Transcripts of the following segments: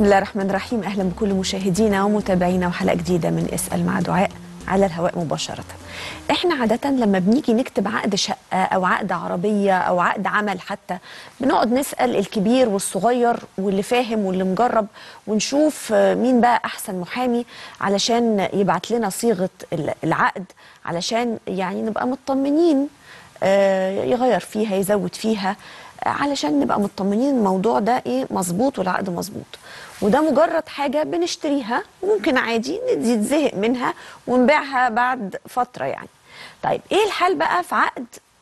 الله الرحمن الرحيم اهلا بكل مشاهدينا ومتابعينا وحلقه جديده من اسال مع دعاء على الهواء مباشره. احنا عاده لما بنيجي نكتب عقد شقه او عقد عربيه او عقد عمل حتى بنقعد نسال الكبير والصغير واللي فاهم واللي مجرب ونشوف مين بقى احسن محامي علشان يبعت لنا صيغه العقد علشان يعني نبقى مطمنين يغير فيها يزود فيها علشان نبقى مطمنين الموضوع ده ايه مظبوط والعقد مظبوط وده مجرد حاجه بنشتريها وممكن عادي نتزهق منها ونبيعها بعد فتره يعني طيب ايه الحال بقى في عقد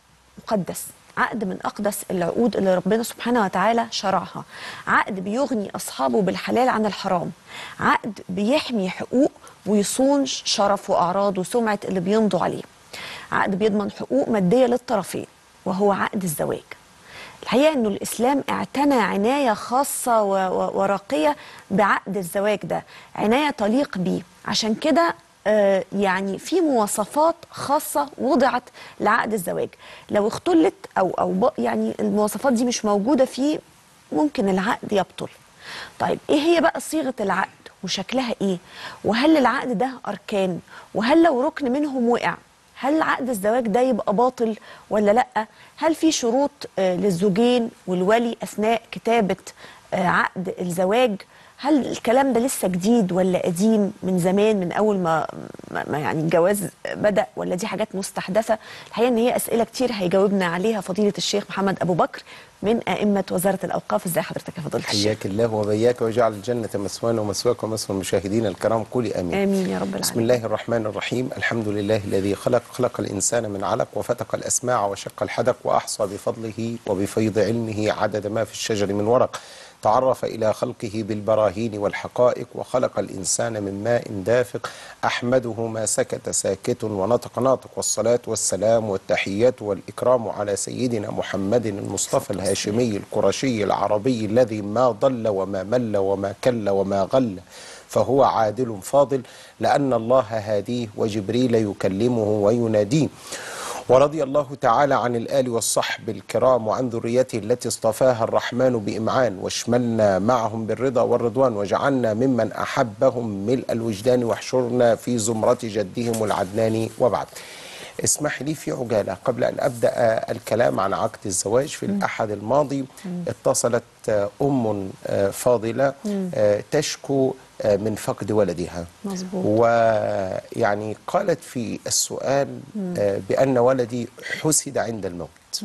مقدس عقد من اقدس العقود اللي ربنا سبحانه وتعالى شرعها عقد بيغني اصحابه بالحلال عن الحرام عقد بيحمي حقوق ويصون شرف واعراض وسمعه اللي بيمضوا عليه عقد بيضمن حقوق ماديه للطرفين وهو عقد الزواج الحقيقه انه الاسلام اعتنى عنايه خاصه وراقيه بعقد الزواج ده عنايه تليق بيه عشان كده آه يعني في مواصفات خاصه وضعت لعقد الزواج لو اختلت او او يعني المواصفات دي مش موجوده فيه ممكن العقد يبطل طيب ايه هي بقى صيغه العقد وشكلها ايه وهل العقد ده اركان وهل لو ركن منهم وقع هل عقد الزواج ده يبقى باطل ولا لا هل في شروط آه للزوجين والولي اثناء كتابه آه عقد الزواج هل الكلام ده لسه جديد ولا قديم من زمان من اول ما, ما يعني الجواز بدا ولا دي حاجات مستحدثه الحقيقه ان هي اسئله كتير هيجاوبنا عليها فضيله الشيخ محمد ابو بكر من ائمه وزاره الاوقاف ازي حضرتك يا فضيله الشيخ حياك الله وبياك وجعل الجنه مسوانا ومسواك ومسوى المشاهدين الكرام قولي امين امين يا رب العالمين بسم الله الرحمن الرحيم الحمد لله الذي خلق خلق الانسان من علق وفتق الاسماع وشق الحدق واحصى بفضله وبفيض علمه عدد ما في الشجر من ورق تعرف إلى خلقه بالبراهين والحقائق وخلق الإنسان من ماء دافق أحمده ما سكت ساكت ونطق ناطق والصلاة والسلام والتحيات والإكرام على سيدنا محمد المصطفى الهاشمي القرشي العربي الذي ما ضل وما مل وما كل وما غل فهو عادل فاضل لأن الله هاديه وجبريل يكلمه ويناديه ورضي الله تعالى عن الآل والصحب الكرام وعن ذريته التي اصطفاها الرحمن بإمعان واشملنا معهم بالرضا والرضوان وجعلنا ممن أحبهم ملء الوجدان واحشرنا في زمرة جدهم العدناني وبعد اسمح لي في عجالة قبل أن أبدأ الكلام عن عقد الزواج في الأحد الماضي اتصلت أم فاضلة تشكو من فقد ولدها مظبوط ويعني قالت في السؤال بأن ولدي حسد عند الموت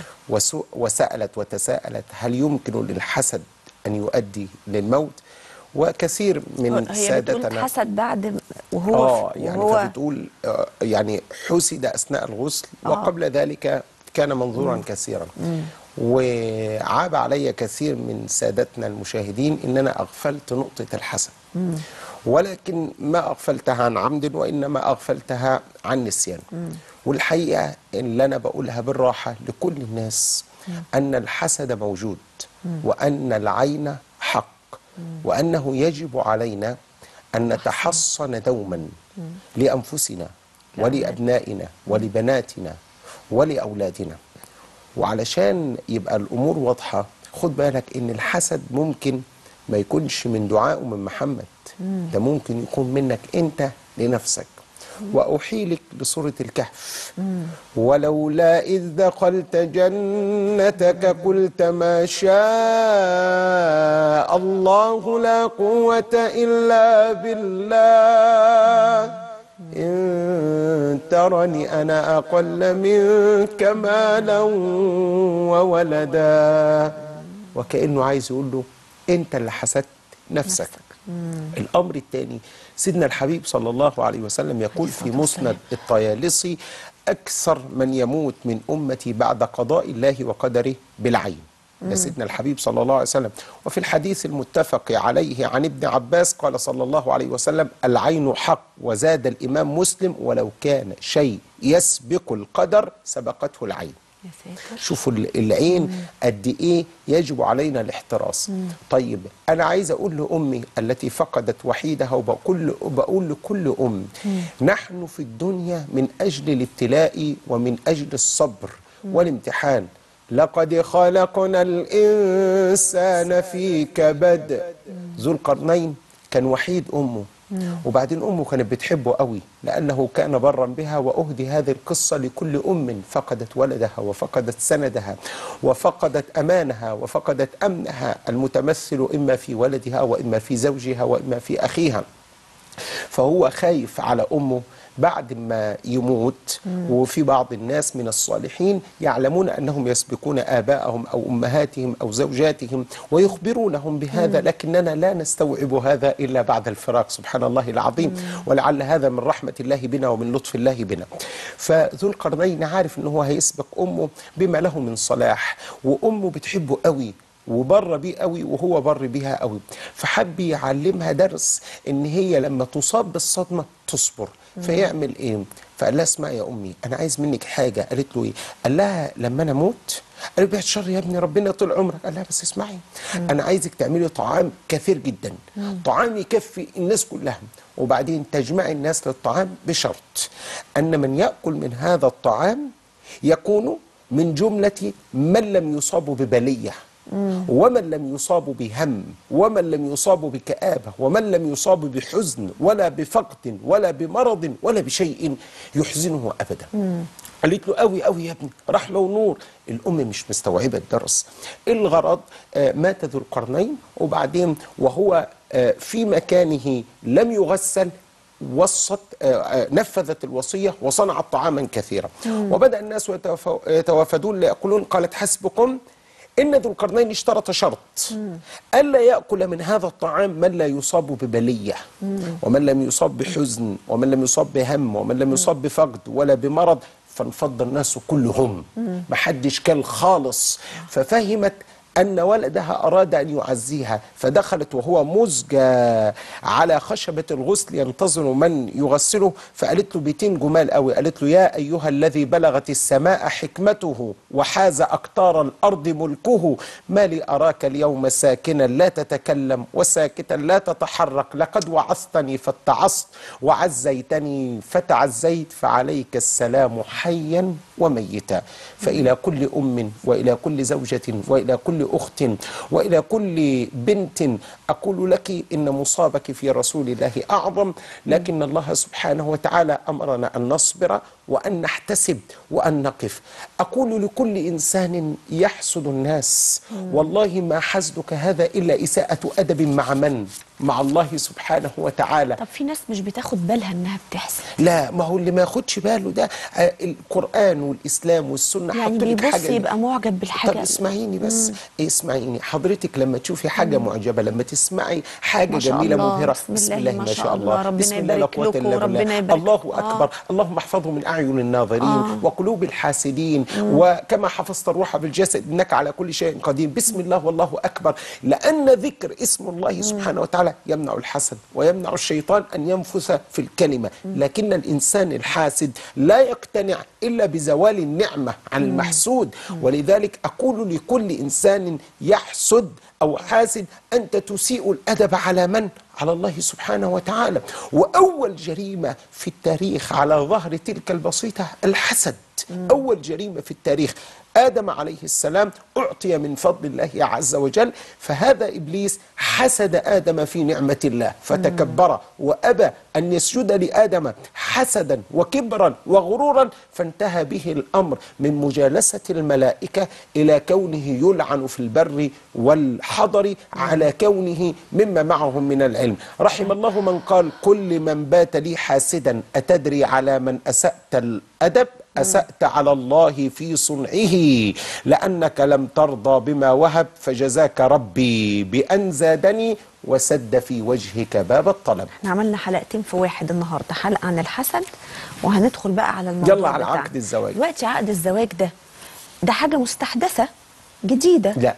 وسألت وتساءلت هل يمكن للحسد أن يؤدي للموت وكثير من هي سادتنا بتقول حسد بعد وهو اه يعني وهو فبتقول آه يعني حسد اثناء الغسل آه. وقبل ذلك كان منظورا مم. كثيرا وعاب علي كثير من سادتنا المشاهدين ان انا اغفلت نقطه الحسد مم. ولكن ما اغفلتها عن عمد وانما اغفلتها عن نسيان والحقيقه اللي انا بقولها بالراحه لكل الناس ان الحسد موجود وان العين حق وأنه يجب علينا أن نتحصن دوما لأنفسنا ولأبنائنا ولبناتنا ولأولادنا وعلشان يبقى الأمور واضحة خد بالك إن الحسد ممكن ما يكونش من دعاء من محمد ده ممكن يكون منك أنت لنفسك وأحيلك لسورة الكهف ولولا إذ دخلت جنتك قلت ما شاء الله لا قوة إلا بالله إن ترني أنا أقل منك مالا وولدا وكأنه عايز يقول له أنت اللي حسدت نفسك, نفسك. الأمر الثاني سيدنا الحبيب صلى الله عليه وسلم يقول في مسند الطيالسي أكثر من يموت من أمتي بعد قضاء الله وقدره بالعين ده سيدنا الحبيب صلى الله عليه وسلم وفي الحديث المتفق عليه عن ابن عباس قال صلى الله عليه وسلم العين حق وزاد الإمام مسلم ولو كان شيء يسبق القدر سبقته العين يا ساتر شوفوا العين قد ايه يجب علينا الاحتراس طيب انا عايز اقول لامي التي فقدت وحيدها وبقول بقول لكل ام نحن في الدنيا من اجل الابتلاء ومن اجل الصبر والامتحان لقد خلقنا الإنسان في كبد ذو القرنين كان وحيد أمه وبعدين أمه كانت بتحبه قوي لأنه كان برا بها وأهدي هذه القصة لكل أم فقدت ولدها وفقدت سندها وفقدت أمانها وفقدت أمنها المتمثل إما في ولدها وإما في زوجها وإما في أخيها فهو خايف على امه بعد ما يموت وفي بعض الناس من الصالحين يعلمون انهم يسبقون اباءهم او امهاتهم او زوجاتهم ويخبرونهم بهذا لكننا لا نستوعب هذا الا بعد الفراق سبحان الله العظيم ولعل هذا من رحمه الله بنا ومن لطف الله بنا فذو القرنين عارف ان هو هيسبق امه بما له من صلاح وامه بتحبه قوي وبر بيه قوي وهو بر بيها قوي فحب يعلمها درس ان هي لما تصاب بالصدمه تصبر فيعمل ايه فقال لها اسمعي يا امي انا عايز منك حاجه قالت له ايه قال لها لما انا اموت قال بعد الشر يا ابني ربنا طول عمرك قال لها بس اسمعي انا عايزك تعملي طعام كثير جدا طعام يكفي الناس كلها وبعدين تجمعي الناس للطعام بشرط ان من ياكل من هذا الطعام يكون من جمله من لم يصاب ببليه ومن لم يصاب بهم ومن لم يصاب بكآبة ومن لم يصاب بحزن ولا بفقد ولا بمرض ولا بشيء يحزنه أبدا قالت له قوي قوي يا ابني رحمة ونور الأم مش مستوعبة الدرس الغرض آه، مات ذو القرنين وبعدين وهو آه، في مكانه لم يغسل وصت آه، آه، نفذت الوصية وصنعت طعاما كثيرا وبدأ الناس يتوف- يتوافدون ليأكلون قالت حسبكم إن ذو القرنين اشترط شرط ألا يأكل من هذا الطعام من لا يصاب ببلية ومن لم يصاب بحزن ومن لم يصاب بهم ومن لم يصاب بفقد ولا بمرض فانفض الناس كلهم محدش كان خالص ففهمت أن ولدها أراد أن يعزيها فدخلت وهو مزجى على خشبة الغسل ينتظر من يغسله فقالت له بيتين جمال قوي قالت له يا أيها الذي بلغت السماء حكمته وحاز أقطار الأرض ملكه ما لي أراك اليوم ساكنا لا تتكلم وساكتا لا تتحرك لقد وعظتني فاتعظت وعزيتني فتعزيت فعليك السلام حيا وميتا فإلى كل أم وإلى كل زوجة وإلى كل أخت وإلى كل بنت أقول لك إن مصابك في رسول الله أعظم لكن الله سبحانه وتعالى أمرنا أن نصبر وأن نحتسب وأن نقف أقول لكل إنسان يحسد الناس والله ما حسدك هذا إلا إساءة أدب مع من؟ مع الله سبحانه وتعالى طب في ناس مش بتاخد بالها انها بتحسد لا ما هو اللي ما ياخدش باله ده آه، القرآن والإسلام والسنة يعني حطوا لك بيبص حاجة يبقى معجب بالحاجه طب اسمعيني بس اسمعيني حضرتك لما تشوفي حاجة معجبة لما تسمعي حاجة ما شاء جميلة الله، مبهرة بسم الله ما شاء الله، ربنا بسم الله لا يبارك قوة لكم، إلا ربنا بالله يبارك الله لكم. أكبر آه. اللهم احفظه من أعين الناظرين آه. وقلوب الحاسدين وكما حفظت الروح بالجسد إنك على كل شيء قدير بسم الله والله أكبر لأن ذكر اسم الله سبحانه وتعالى يمنع الحسد ويمنع الشيطان أن ينفث في الكلمة لكن الإنسان الحاسد لا يقتنع إلا بزوال النعمة عن المحسود ولذلك أقول لكل إنسان يحسد أو حاسد أنت تسيء الأدب على من؟ على الله سبحانه وتعالى وأول جريمة في التاريخ على ظهر تلك البسيطة الحسد أول جريمة في التاريخ آدم عليه السلام أعطي من فضل الله عز وجل فهذا إبليس حسد آدم في نعمة الله فتكبر وأبى أن يسجد لآدم حسدا وكبرا وغرورا فانتهى به الأمر من مجالسة الملائكة إلى كونه يلعن في البر والحضر على كونه مما معهم من العلم رحم الله من قال كل من بات لي حاسدا أتدري على من أسأت الأدب أسأت على الله في صنعه لأنك لم ترضى بما وهب فجزاك ربي بأن زادني وسد في وجهك باب الطلب احنا عملنا حلقتين في واحد النهارده حلقه عن الحسد وهندخل بقى على الموضوع يلا على بتاعنا. عقد الزواج. دلوقتي عقد الزواج ده ده حاجه مستحدثه جديده لا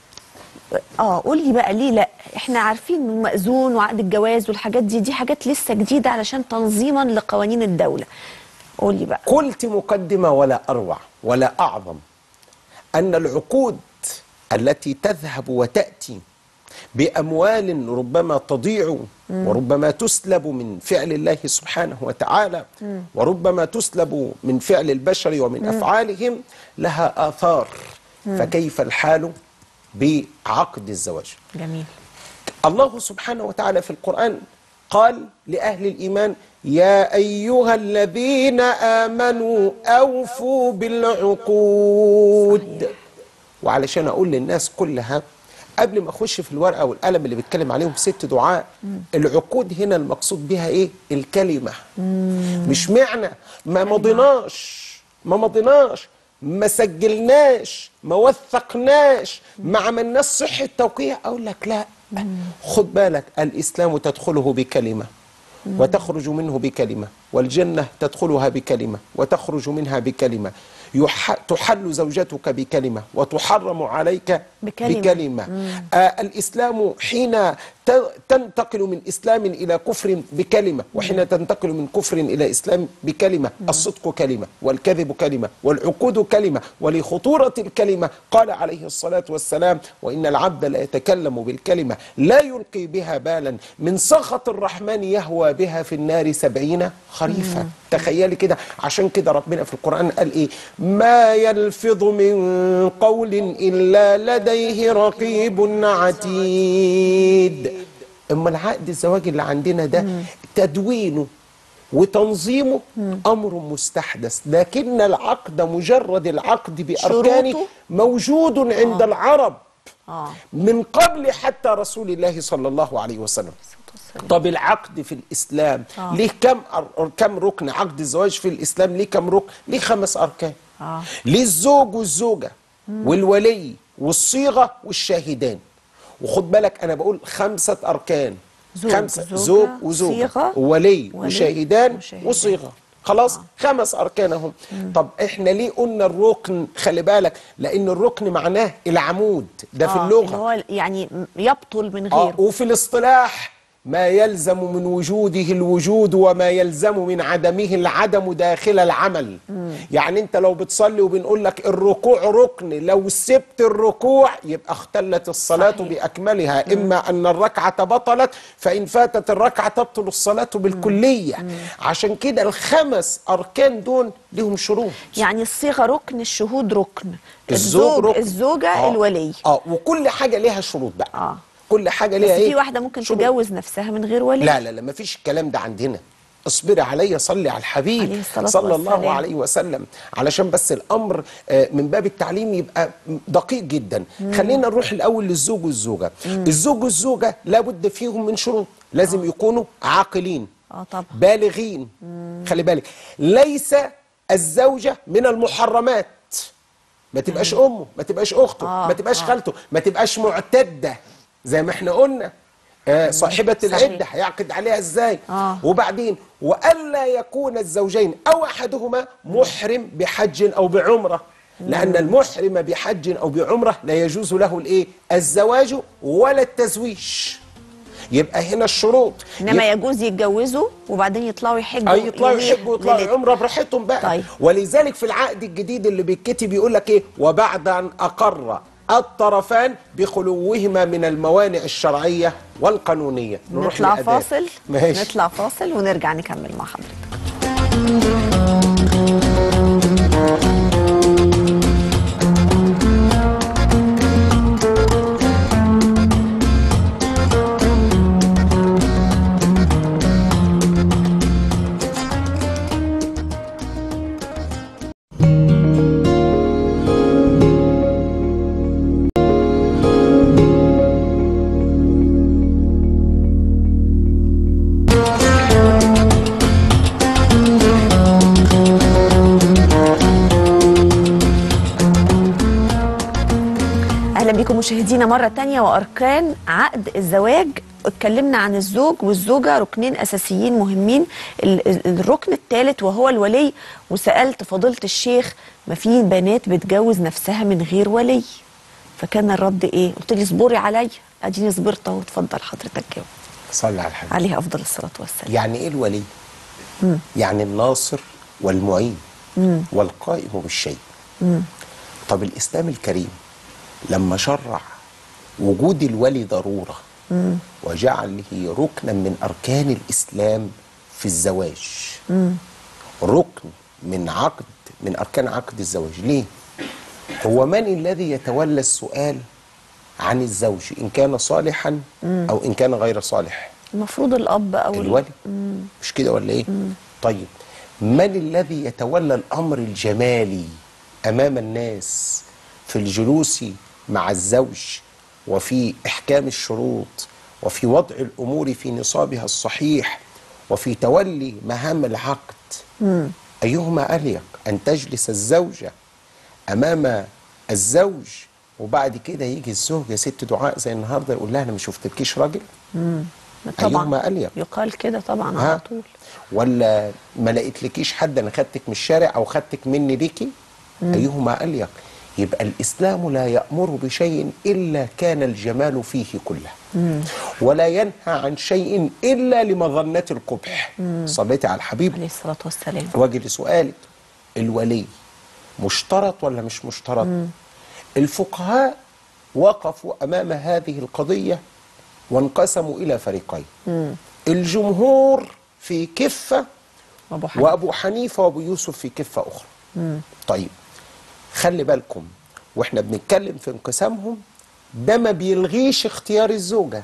اه قول لي بقى ليه لا احنا عارفين انه مأذون وعقد الجواز والحاجات دي دي حاجات لسه جديده علشان تنظيما لقوانين الدوله قول لي بقى قلت مقدمة ولا أروع ولا أعظم أن العقود التي تذهب وتأتي بأموال ربما تضيع وربما تسلب من فعل الله سبحانه وتعالى وربما تسلب من فعل البشر ومن أفعالهم لها آثار فكيف الحال بعقد الزواج جميل الله سبحانه وتعالى في القرآن قال لأهل الإيمان يا أيها الذين آمنوا أوفوا بالعقود وعلشان أقول للناس كلها قبل ما أخش في الورقة والقلم اللي بيتكلم عليهم ست دعاء العقود هنا المقصود بها إيه الكلمة مش معنى ما مضيناش ما مضيناش ما سجلناش ما وثقناش ما عملناش صحة توقيع أقول لك لا خد بالك الإسلام تدخله بكلمة وتخرج منه بكلمة والجنة تدخلها بكلمة وتخرج منها بكلمة يح... تحل زوجتك بكلمة وتحرم عليك بكلمة. بكلمة آه الإسلام حين ت... تنتقل من إسلام إلى كفر بكلمة وحين تنتقل من كفر إلى إسلام بكلمة الصدق كلمة والكذب كلمة والعقود كلمة ولخطورة الكلمة قال عليه الصلاة والسلام وإن العبد لا يتكلم بالكلمة لا يلقي بها بالا من سخط الرحمن يهوى بها في النار سبعين خريفا تخيلي كده عشان كده ربنا في القرآن قال إيه ما يلفظ من قول إلا لديه رقيب عتيد اما العقد الزواج اللي عندنا ده تدوينه وتنظيمه امر مستحدث لكن العقد مجرد العقد باركانه شروطه؟ موجود عند العرب آه. من قبل حتى رسول الله صلى الله عليه وسلم طب العقد في الاسلام آه. ليه كم أر- كم ركن عقد الزواج في الاسلام ليه كم ركن ليه خمس اركان آه. ليه الزوج والزوجه والولي والصيغه والشاهدان وخد بالك انا بقول خمسه اركان زوج، خمسه زوجة، زوج وزوجه صيغة، وولي ولي، وشاهدان وشاهدان. وصيغه خلاص خمس اركان اهم طب احنا ليه قلنا الركن خلي بالك لان الركن معناه العمود ده في آه، اللغه اللي هو يعني يبطل من آه غيره وفي الاصطلاح ما يلزم من وجوده الوجود وما يلزم من عدمه العدم داخل العمل يعني انت لو بتصلي وبنقول لك الركوع ركن لو سبت الركوع يبقى اختلت الصلاة صحيح. بأكملها إما أن الركعة بطلت فإن فاتت الركعة تبطل الصلاة بالكلية عشان كده الخمس أركان دول لهم شروط يعني الصيغه ركن الشهود ركن الزوج ركن. الزوجه آه. الولي اه وكل حاجة ليها شروط بقى آه. كل حاجة بس ليها ايه في واحده ممكن شروط. تجوز نفسها من غير ولي لا لا لا مفيش الكلام ده عندنا اصبري عليا صلي على الحبيب عليه الصلاة صلى الله والسلام. عليه وسلم علشان بس الامر آه، من باب التعليم يبقى دقيق جدا خلينا نروح الاول للزوج والزوجه الزوج والزوجه لابد فيهم من شروط لازم يكونوا عاقلين اه طبعا بالغين خلي بالك ليس الزوجه من المحرمات ما تبقاش امه ما تبقاش اخته آه، ما تبقاش آه. خالته ما تبقاش معتده زي ما احنا قلنا آه صاحبه صحيح. العده هيعقد عليها ازاي آه. وبعدين والا يكون الزوجين او احدهما محرم بحج او بعمره لان المحرم بحج او بعمره لا يجوز له الايه الزواج ولا التزويج يبقى هنا الشروط انما يجوز يتجوزوا وبعدين يطلعوا يحجوا أي يطلعوا يليق يحبوا يطلعوا ليلة. عمره براحتهم بقى طيب. ولذلك في العقد الجديد اللي بيتكتب يقول لك ايه وبعد ان اقر الطرفان بخلوهما من الموانع الشرعيه والقانونيه نروح نطلع للأداء. فاصل ماشي نطلع فاصل ونرجع نكمل مع حضرتك اهلا بكم مشاهدينا مره تانية واركان عقد الزواج اتكلمنا عن الزوج والزوجه ركنين اساسيين مهمين ال- ال- الركن الثالث وهو الولي وسالت فضيله الشيخ ما في بنات بتجوز نفسها من غير ولي فكان الرد ايه قلت لي اصبري عليا اديني صبرت اهو اتفضل حضرتك جاوب صلي على الحبيب عليه افضل الصلاه والسلام يعني ايه الولي يعني الناصر والمعين والقائم بالشيء طب الاسلام الكريم لما شرع وجود الولي ضروره وجعله ركنا من اركان الاسلام في الزواج ركن من عقد من اركان عقد الزواج ليه هو من الذي يتولى السؤال عن الزوج إن كان صالحا أو إن كان غير صالح المفروض الاب او ال- الولي مش كده ولا إيه طيب من الذي يتولى الأمر الجمالي أمام الناس في الجلوس مع الزوج وفي إحكام الشروط وفي وضع الأمور في نصابها الصحيح وفي تولي مهام العقد أيهما أليق أن تجلس الزوجة أمام الزوج وبعد كده يجي الزوجة ست دعاء زي النهارده يقول لها أنا ما شفتلكيش راجل طبعا أيهما أليق يقال كده طبعا ها على طول ولا ما لقيتلكيش حد انا خدتك من الشارع او خدتك مني ليكي ايهما اليق يبقى الاسلام لا يامر بشيء الا كان الجمال فيه كله ولا ينهى عن شيء الا لمظنه القبح صليتي على الحبيب عليه الصلاه والسلام واجي لسؤالك الولي مشترط ولا مش مشترط الفقهاء وقفوا امام هذه القضيه وانقسموا الى فريقين الجمهور في كفه وابو حنيفه وابو حنيفه وابو يوسف في كفه اخرى طيب خلي بالكم واحنا بنتكلم في انقسامهم ده ما بيلغيش اختيار الزوجه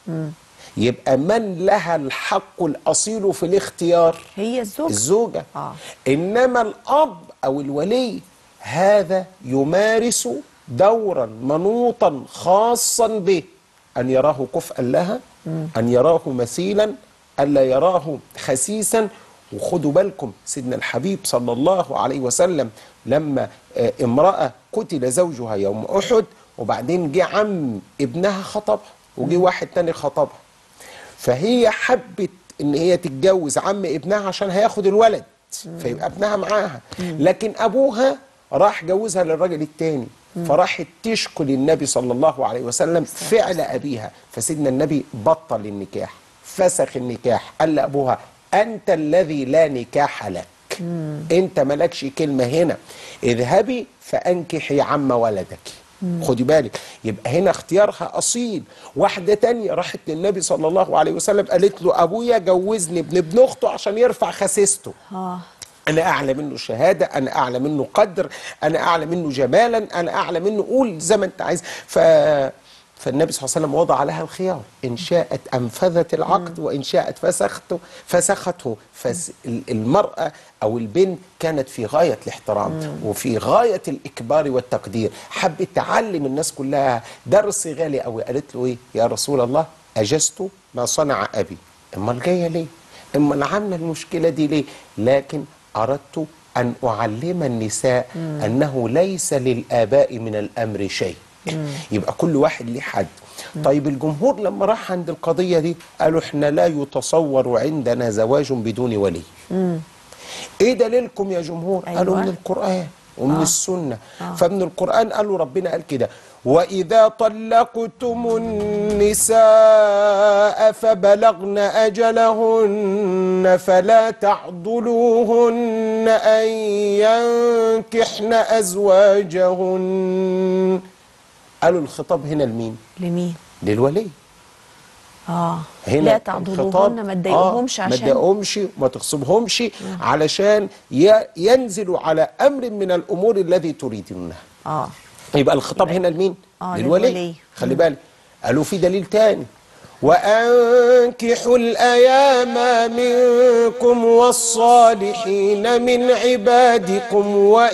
يبقى من لها الحق الاصيل في الاختيار هي الزوجه الزوجة آه. إنما الأب أو الولي هذا يمارس دورا منوطا خاصا به أن يراه كفءا لها أن يراه مثيلا ألا يراه خسيسا وخدوا بالكم سيدنا الحبيب صلى الله عليه وسلم لما آه، امرأة قتل زوجها يوم أحد وبعدين جه عم ابنها خطبها وجه واحد تاني خطبها فهي حبت ان هي تتجوز عم ابنها عشان هياخد الولد فيبقى ابنها معاها لكن ابوها راح جوزها للراجل التاني فراحت تشكو للنبي صلى الله عليه وسلم فعل ابيها فسيدنا النبي بطل النكاح فسخ النكاح قال لابوها انت الذي لا نكاح لك انت مالكش كلمه هنا اذهبي فانكحي عم ولدك خدي بالك يبقى هنا اختيارها اصيل واحده تانية راحت للنبي صلى الله عليه وسلم قالت له ابويا جوزني ابن ابن اخته عشان يرفع خسيسته اه انا اعلى منه شهاده انا اعلى منه قدر انا اعلى منه جمالا انا اعلى منه قول زي ما انت عايز ف فالنبي صلى الله عليه وسلم وضع لها الخيار ان شاءت انفذت العقد وان شاءت فسخته فسخته فالمراه او البنت كانت في غايه الاحترام وفي غايه الاكبار والتقدير حبت تعلم الناس كلها درس غالي قوي قالت له ايه يا رسول الله اجزت ما صنع ابي امال جايه ليه امال عامله المشكله دي ليه لكن اردت ان اعلم النساء انه ليس للاباء من الامر شيء يبقى كل واحد ليه حد طيب الجمهور لما راح عند القضيه دي قالوا احنا لا يتصور عندنا زواج بدون ولي ايه دليلكم يا جمهور أيوة. قالوا من القران ومن السنه فمن القران قالوا ربنا قال كده واذا طلقتم النساء فبلغن اجلهن فلا تعضلوهن ان ينكحن ازواجهن قالوا الخطاب هنا لمين لمين للولي اه هنا لا الخطاب- تعضلوهن ما تضايقوهمش آه ما عشان تضايقهمش ما تغصبهمش علشان ي- ينزلوا على امر من الامور الذي تريدونها اه يبقى الخطاب هنا لمين آه، للولي للولي. خلي بالك قالوا في دليل تاني وأنكحوا الأيام منكم والصالحين من عبادكم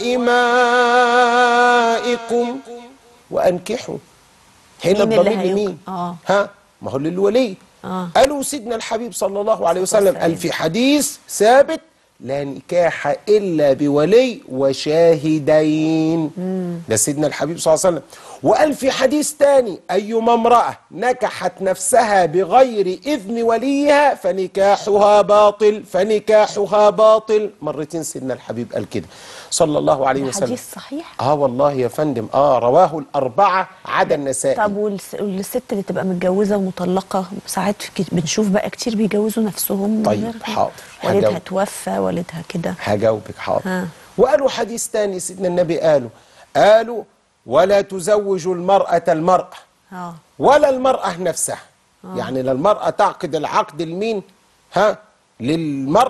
وإمائكم وأنكحوا هنا مين اللي الضمير هيك- لمين؟ آه. ها ما هو للولي آه. قالوا سيدنا الحبيب صلى الله عليه وسلم والسلام. قال في حديث ثابت لا نكاح إلا بولي وشاهدين ده سيدنا الحبيب صلى الله عليه وسلم وقال في حديث تاني أيما امرأة نكحت نفسها بغير إذن وليها فنكاحها باطل فنكاحها باطل مرتين سيدنا الحبيب قال كده صلى الله عليه ده وسلم حديث صحيح اه والله يا فندم اه رواه الأربعة عدا النسائي طب والس- والست اللي تبقى متجوزه ومطلقه ساعات ك- بنشوف بقى كتير بيجوزوا نفسهم من طيب، غير- حاضر. والدها هجاوب. توفى والدها كده هجاوبك حاضر ها. وقالوا حديث تاني سيدنا النبي قالوا قالوا ولا تزوج المرأة المرأة اه ولا المرأة نفسها يعني لا المرأة تعقد العقد لمين ها للمرأة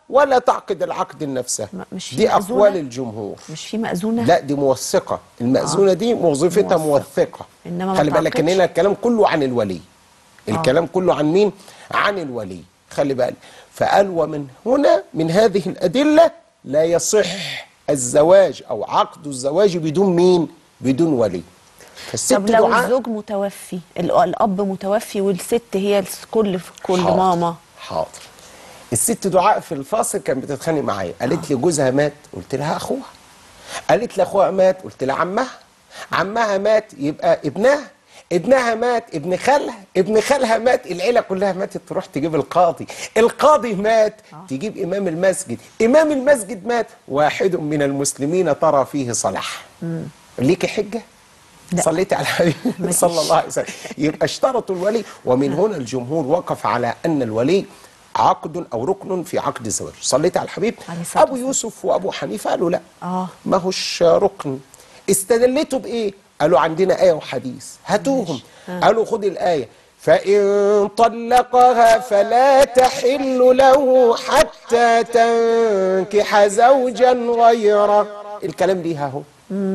ولا تعقد العقد نفسها ما- مش في دي مأذونة؟ اقوال الجمهور مش في مأذونة لا دي موثقه المأذونه دي وظيفتها موثقة. موثقه إنما ما خلي بالك ان تعقدش. هنا الكلام كله عن الولي الكلام كله عن مين عن الولي خلي بالك فقال ومن هنا من هذه الادله لا يصح الزواج او عقد الزواج بدون مين بدون ولي فالست طب لو دعاء الزوج متوفي ال- الأب متوفي والست هي الكل في كل حاضر. ماما حاضر الست دعاء في الفاصل كانت بتتخانق معايا قالت لي جوزها مات قلت لها اخوها قالت لي اخوها مات قلت لها عمها عمها مات يبقى ابنها ابنها مات ابن خالها ابن خالها مات العيله كلها ماتت تروح تجيب القاضي القاضي مات تجيب امام المسجد امام المسجد مات واحد من المسلمين ترى فيه صلاح ليكي حجه لا. صليت على الحبيب مفيش. صلى الله عليه وسلم يبقى اشترطوا الولي ومن هنا الجمهور وقف على ان الولي عقد او ركن في عقد الزواج صليت على الحبيب عليه الصلاة ابو والسلام. يوسف وابو حنيفه قالوا لا آه. ما هوش ركن استدلتوا بايه قالوا عندنا ايه وحديث هاتوهم قالوا خد الايه فإن طلقها فلا تحل له حتى تنكح زوجا غيره الكلام ليها اهو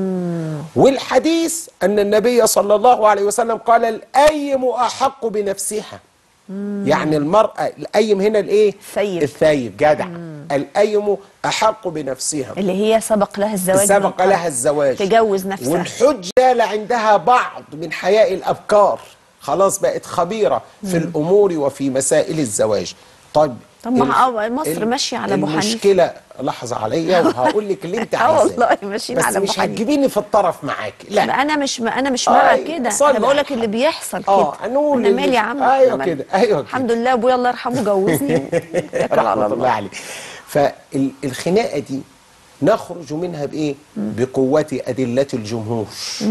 والحديث أن النبي صلى الله عليه وسلم قال الأيم أحق بنفسها يعني المرأة الأيم هنا الإيه؟ الثيب. الثيب جدع الأيم أحق بنفسها اللي هي سبق لها الزواج من سبق قبل. لها الزواج تجوز نفسها والحجة لعندها بعض من حياء الأبكار خلاص بقت خبيرة في الأمور وفي مسائل الزواج طيب طب ما ال- آه، مصر ال- ماشية على أبو حنيفة. المشكلة لحظة عليا وهقول لك اللي أنت اه عايزاه والله ماشيين بس على أبو مش حنيفة. هتجيبيني في الطرف معاك لا ما انا مش ما انا مش آه، مع أيوة، كده صلي انا بقول لك على اللي بيحصل آه، كده نقول انا اللي- مالي يا عم أيوة أنا- كده، أيوة الحمد لله ابويا الله يرحمه جوزني اتكل على رحمة الله الله عليه فالخناقة دي نخرج منها بإيه؟ بقوة أدلة الجمهور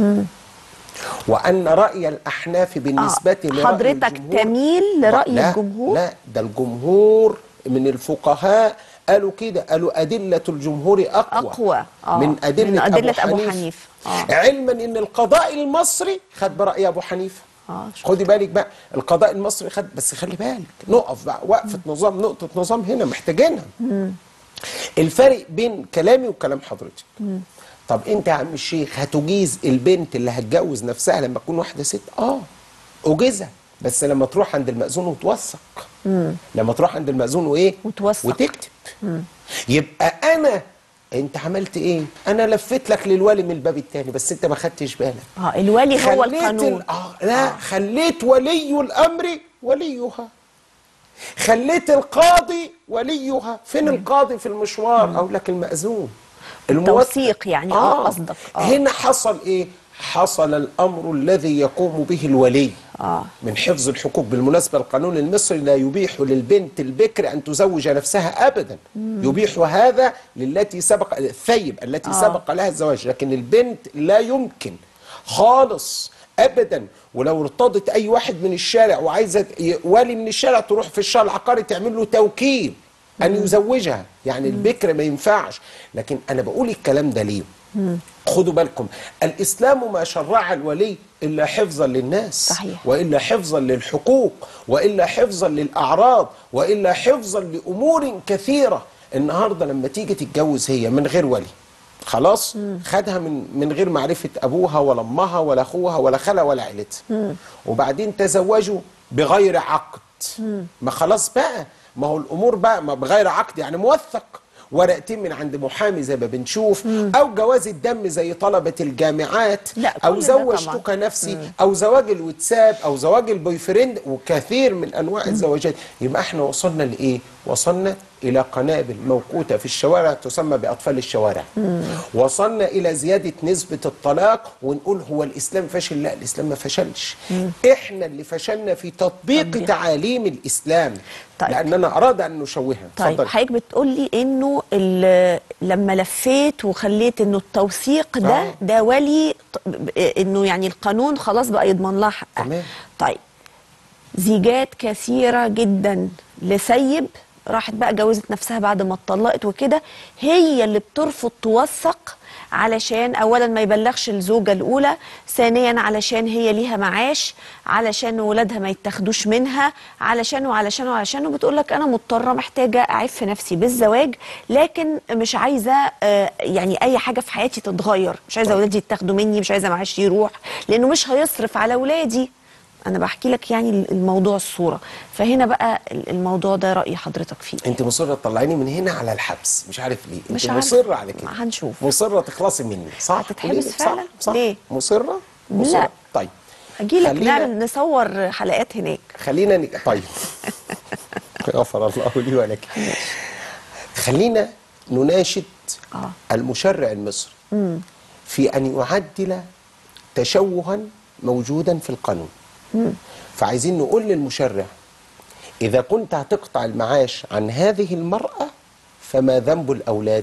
وأن رأي الأحناف بالنسبة آه، لرأي حضرتك الجمهور تميل لرأي لا الجمهور؟ لا ده الجمهور من الفقهاء قالوا كده قالوا أدلة الجمهور أقوى أقوى، آه، من أدلة, من أدلة أبو أبو حنيفة, حنيفة، آه. علما إن القضاء المصري خد برأي أبو حنيفة آه، شكراً. خدي بالك بقى القضاء المصري خد بس خلي بالك نقف بقى وقفة نظام نقطة نظام هنا محتاجينها الفرق بين كلامي وكلام حضرتك طب انت يا عم الشيخ هتجيز البنت اللي هتجوز نفسها لما تكون واحده ست اه اجيزها بس لما تروح عند المأذون وتوثق لما تروح عند المأذون وايه وتوثق. وتكتب يبقى انا انت عملت ايه انا لفيت لك للولي من الباب التاني بس انت ما خدتش بالك اه الولي هو خليت القانون ال- آه لا خليت ولي الامر وليها خليت القاضي وليها فين القاضي في المشوار اقول لك المأذون الموثق. توثيق يعني، آه، قصدك، آه. هنا حصل ايه حصل الامر الذي يقوم به الولي آه. من حفظ الحقوق بالمناسبه القانون المصري لا يبيح للبنت البكر ان تزوج نفسها ابدا يبيح هذا للتي سبق الثيب التي آه. سبق لها الزواج لكن البنت لا يمكن خالص ابدا ولو ارتضت اي واحد من الشارع وعايزه ي- والي من الشارع تروح في الشارع العقاري تعمل له توكيل ان يزوجها يعني البكر ما ينفعش لكن انا بقول الكلام ده ليه خدوا بالكم الاسلام ما شرع الولي الا حفظا للناس صحيح. والا حفظا للحقوق والا حفظا للاعراض والا حفظا لامور كثيره النهارده لما تيجي تتجوز هي من غير ولي خلاص خدها من من غير معرفه ابوها ولا امها ولا اخوها ولا خالها ولا عيلتها وبعدين تزوجوا بغير عقد ما خلاص بقى ما هو الامور بقى ما بغير عقد يعني موثق ورقتين من عند محامي زي ما بنشوف او جواز الدم زي طلبه الجامعات لا، كل او ده زوجتك طبعاً. نفسي او زواج الواتساب او زواج البوي فريند وكثير من انواع الزواجات يبقى احنا وصلنا لايه وصلنا الى قنابل موقوته في الشوارع تسمى باطفال الشوارع وصلنا الى زياده نسبه الطلاق ونقول هو الاسلام فشل لا الاسلام ما فشلش احنا اللي فشلنا في تطبيق تطبيق. تعاليم الاسلام طيب. لاننا اراد ان نشوهها طيب اتفضل. حضرتك بتقول لي انه ال- لما لفيت وخليت انه التوثيق ده آه. ده ولي ط- ب- انه يعني القانون خلاص بقى يضمن لها حقها تمام. طيب زيجات كثيره جدا لسيب راحت بقى جوزت نفسها بعد ما اتطلقت وكده هي اللي بترفض توثق علشان اولا ما يبلغش الزوجه الاولى ثانيا علشان هي ليها معاش علشان ولادها ما يتاخدوش منها علشان وعلشان وعلشان وبتقول لك انا مضطره محتاجه اعف نفسي بالزواج لكن مش عايزه آه، يعني اي حاجه في حياتي تتغير مش عايزه اولادي يتاخدوا مني مش عايزه معاشي يروح لانه مش هيصرف على اولادي انا بحكي لك يعني الموضوع الصوره فهنا بقى الموضوع ده راي حضرتك فيه انت مصره تطلعيني من هنا على الحبس مش عارف ليه مش انت عارفة. مصره على كده ما هنشوف. مصره تخلصي مني صح هتتحبس قولي لي. صح؟ فعلا؟ صح ليه؟ مصره لا. مصره طيب اجي لك خلينا- نعمل نصور حلقات هناك خلينا ن... طيب غفر الله لي ولك خلينا نناشد آه. المشرع المصري في أن يعدل تشوها موجودا في القانون فعايزين نقول للمشرع إذا كنت هتقطع المعاش عن هذه المرأة فما ذنب الأولاد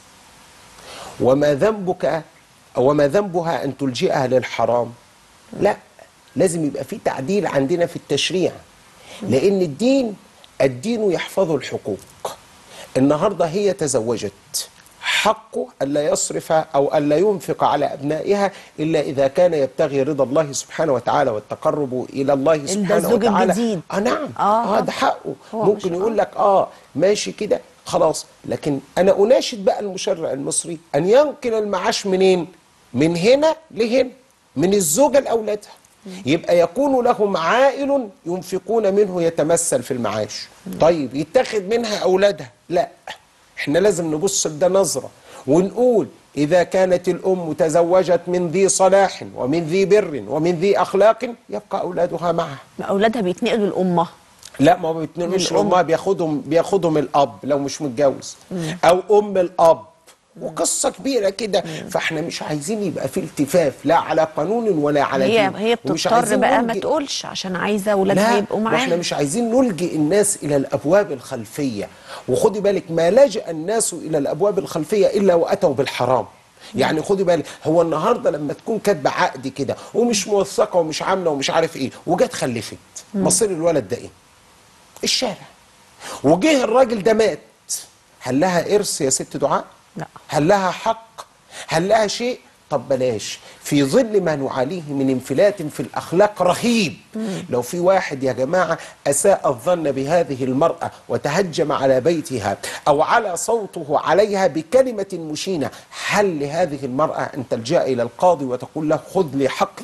وما ذنبك وما ذنبها أن تلجئها للحرام لا لازم يبقى في تعديل عندنا في التشريع لأن الدين الدين يحفظ الحقوق النهاردة هي تزوجت حقه ألا يصرف أو ألا ينفق على أبنائها إلا إذا كان يبتغي رضا الله سبحانه وتعالى والتقرب إلى الله سبحانه الزوج وتعالى الجديد. آه نعم آه. آه ده حقه هو ممكن مش- يقول لك آه ماشي كده خلاص لكن أنا أناشد بقى المشرع المصري أن ينقل المعاش منين من هنا لهنا من الزوجة لأولادها يبقى يكون لهم عائل ينفقون منه يتمثل في المعاش طيب يتخذ منها أولادها لا احنا لازم نبص لده نظرة ونقول إذا كانت الأم تزوجت من ذي صلاح ومن ذي بر ومن ذي أخلاق يبقى أولادها معها اولادها بيتنقلوا لامها لا ما بيتنقلوش للأم. لأمها بياخدهم بياخدهم الأب لو مش متجوز أو أم الأب وقصة كبيرة كده فاحنا مش عايزين يبقى في التفاف لا على قانون ولا على هي دين هي ومش بتضطر عايزين بقى ما نلجئ- تقولش عشان عايزه اولادها لا يبقوا واحنا معاها مش عايزين نلجئ الناس الى الابواب الخلفيه وخدي بالك ما لجأ الناس الى الابواب الخلفيه الا واتوا بالحرام يعني خدي بالك هو النهارده لما تكون كاتبه عقد كده ومش موثقه ومش عامله ومش عارف ايه وجت خلفت مصير الولد ده ايه؟ الشارع وجه الراجل ده مات هل لها ارث يا ست دعاء؟ لا. هل لها حق؟ هل لها شيء؟ طب بلاش في ظل ما نعانيه من انفلات في الاخلاق رهيب لو في واحد يا جماعه اساء الظن بهذه المراه وتهجم على بيتها او على صوته عليها بكلمه مشينه هل لهذه المراه ان تلجا الى القاضي وتقول له خذ لي حقي؟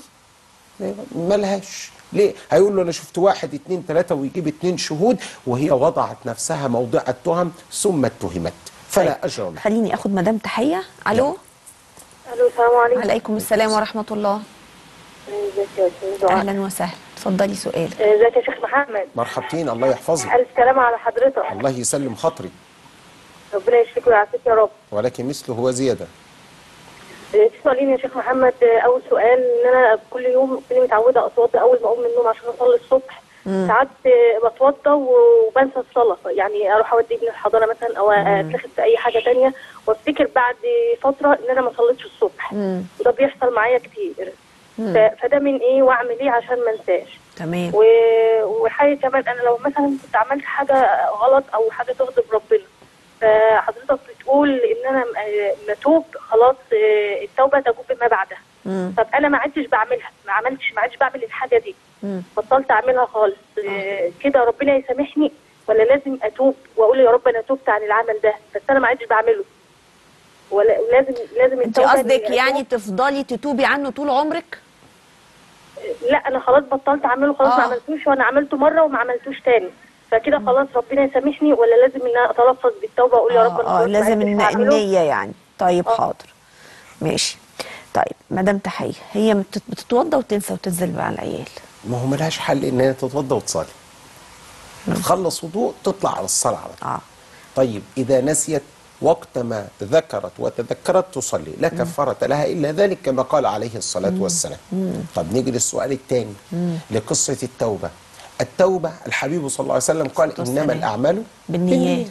ملهاش ليه؟ هيقول له انا شفت واحد اتنين تلاته ويجيب اتنين شهود وهي وضعت نفسها موضع التهم ثم اتهمت فلا اجر لها خليني اخد مدام تحيه الو الو السلام عليكم عليكم السلام ورحمه الله ازيك يا استاذ دعاء اهلا وسهلا اتفضلي سؤال ازيك يا شيخ محمد مرحبتين الله يحفظك الف سلامة على حضرتك الله يسلم خاطري ربنا يشفيك ويعافيك يا رب ولكن مثله وزياده آه، تسأليني يا شيخ محمد آه، اول سؤال ان انا كل يوم كنت متعوده اتوضى اول ما اقوم من النوم عشان اصلي الصبح ساعات آه، بتوضى وبنسى الصلاه يعني اروح اودي ابني الحضانه مثلا او اتلخد في اي حاجه تانية وافتكر بعد فتره ان انا ما صليتش الصبح وده بيحصل معايا كتير ف- فده من ايه واعمل ايه عشان ما انساش تمام و- وحاجه كمان انا لو مثلا كنت عملت حاجه غلط او حاجه تغضب ربنا فحضرتك بتقول ان انا م- متوب خلاص آه، التوبه تجوب ما بعدها مم. طب انا ما عدتش بعملها ما عملتش ما عدتش بعمل الحاجه دي مم. بطلت اعملها خالص آه، كده ربنا يسامحني ولا لازم اتوب واقول يا رب انا تبت عن العمل ده بس انا ما عدتش بعمله ولا لازم لازم انت التوبة قصدك إني يعني أتوب. تفضلي تتوبي عنه طول عمرك لا انا خلاص بطلت اعمله خلاص آه. ما عملتوش وانا عملته مره وما عملتوش تاني فكده خلاص ربنا يسامحني ولا لازم ان انا اتلفظ بالتوبه واقول يا رب اه, انا آه خلاص ما لازم عدتش الن- هعمله. النيه يعني طيب آه. حاضر ماشي طيب مدام تحيه هي بتت- بتتوضى وتنسى وتنزل على العيال ما هو ملهاش حل ان هي تتوضا وتصلي تخلص وضوء تطلع على الصلاه على طول اه طيب اذا نسيت وقت ما ذكرت وتذكرت تصلي لا كفاره لها الا ذلك كما قال عليه الصلاه والسلام طب نيجي للسؤال الثاني لقصه التوبه التوبه الحبيب صلى الله عليه وسلم قال والسلام. انما الاعمال بالنيات.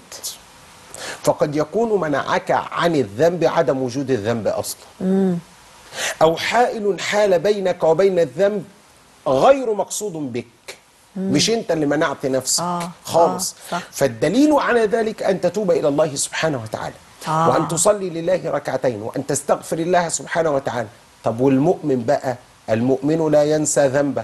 فقد يكون منعك عن الذنب عدم وجود الذنب اصلا او حائل حال بينك وبين الذنب غير مقصود بك مش انت اللي منعت نفسك آه، خالص آه، صح. فالدليل على ذلك ان تتوب الى الله سبحانه وتعالى آه. وأن تصلي لله ركعتين وأن تستغفر الله سبحانه وتعالى طب والمؤمن بقى المؤمن لا ينسى ذنبه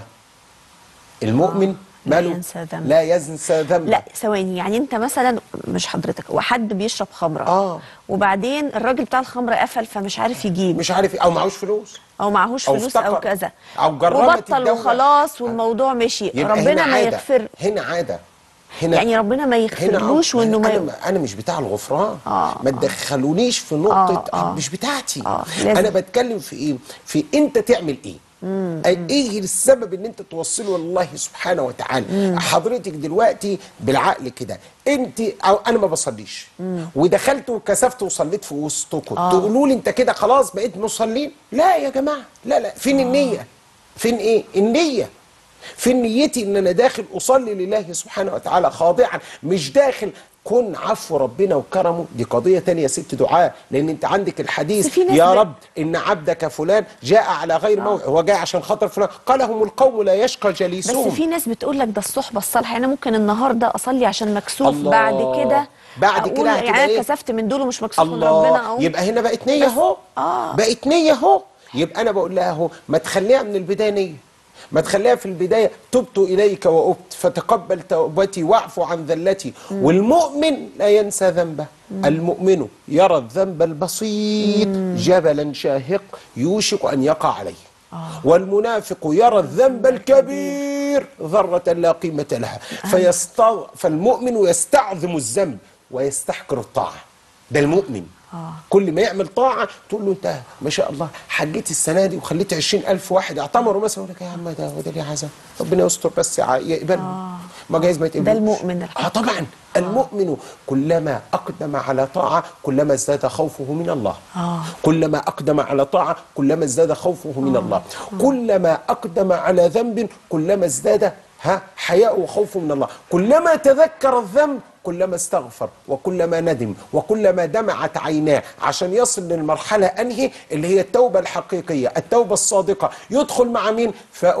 المؤمن لا ماله ينسى ذنبه. لا ينسى ذنبه لا ثواني يعني انت مثلا مش حضرتك وحد بيشرب خمره آه. وبعدين الراجل بتاع الخمره قفل فمش عارف يجيب مش عارف او معهوش فلوس او معهوش أو فلوس او افتقر. كذا أو جربت وبطل الدولة. وخلاص والموضوع مشي يبقى ربنا هنا ما عادة. يغفر هنا عاده هنا يعني ربنا ما يغفرلوش هنا وانه ما انا انا مش بتاع الغفران آه، ما تدخلونيش في نقطه آه، آه. مش بتاعتي آه، لازم. انا بتكلم في ايه في انت تعمل ايه أي ايه السبب ان انت توصله لله سبحانه وتعالى حضرتك دلوقتي بالعقل كده انت او انا ما بصليش ودخلت وكسفت وصليت في وسطكم آه. تقولوا لي انت كده خلاص بقيت مصلين لا يا جماعه لا لا فين النيه فين ايه النيه في نيتي ان انا داخل اصلي لله سبحانه وتعالى خاضعا مش داخل كن عفو ربنا وكرمه دي قضيه تانية يا ست دعاء لان انت عندك الحديث بس في ناس يا ب- رب ان عبدك فلان جاء على غير موعد هو جاء عشان خاطر فلان قال هم القوم لا يشقى بس جليسهم في ناس بتقول لك ده الصحبه الصالحه يعني ممكن النهارده اصلي عشان مكسوف الله. بعد كده بعد أقول كده هتبقى يعني انا إيه؟ كسفت من دول ومش مكسوف من ربنا الله اقوم يبقى هنا بقت نيه بس- اهو آه. بقت نيه اهو يبقى انا بقول لها اهو ما تخليها من البدايه نيه ما تخليها في البدايه تبت اليك وابت فتقبل توبتي واعفو عن ذلتي والمؤمن لا ينسى ذنبه المؤمن يرى الذنب البسيط جبلا شاهق يوشك ان يقع عليه والمنافق يرى الذنب الكبير ذرة لا قيمة لها فيستغ... فالمؤمن يستعظم الذنب ويستحقر الطاعة ده المؤمن كل ما يعمل طاعة تقول له انت ما شاء الله حجيت السنة دي وخليت عشرين ألف واحد اعتمروا مثلا يقول لك يا عم ده وده ليه عزا ربنا يستر بس يع- يقبله ما جايز ما يتقبلوش المؤمن الحقيقي. اه طبعا المؤمن كلما أقدم على طاعة كلما ازداد خوفه من الله آه. كلما أقدم على طاعة كلما ازداد خوفه من الله كلما أقدم على ذنب كلما ازداد ها حياء وخوف من الله كلما تذكر الذنب كلما استغفر وكلما ندم وكلما دمعت عيناه عشان يصل للمرحلة أنهي اللي هي التوبة الحقيقية التوبة الصادقة يدخل مع مين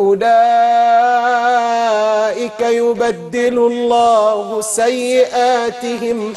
فأولئك يبدل الله سيئاتهم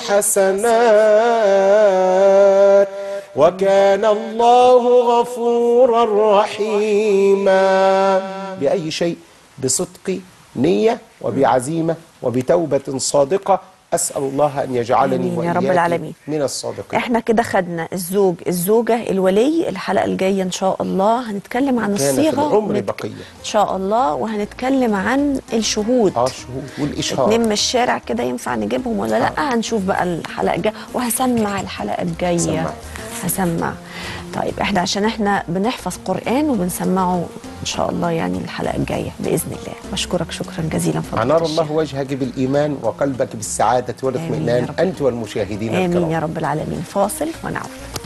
حسنات وكان الله غفورا رحيما بأي شيء بصدق نية وبعزيمة وبتوبة صادقة أسأل الله أن يجعلني آمين يا رب وإياك العالمين. من الصادقين احنا كده خدنا الزوج الزوجة الولي الحلقة الجاية ان شاء الله هنتكلم عن كان في الصيغة العمر ونت- بقية. ان شاء الله وهنتكلم عن الشهود اه شهود والإشهار اتنين من الشارع كده ينفع نجيبهم ولا لا هنشوف بقى الحلقة الجاية وهسمع الحلقة الجاية سمع. هسمع طيب احنا عشان احنا بنحفظ قرآن وبنسمعه ان شاء الله يعني الحلقة الجاية بإذن الله بشكرك شكرا جزيلا فضيلة عنار الشيخ. الله وجهك بالإيمان وقلبك بالسعادة آمين يا والاطمئنان رب. أنت والمشاهدين آمين الكرام يا رب العالمين فاصل ونعود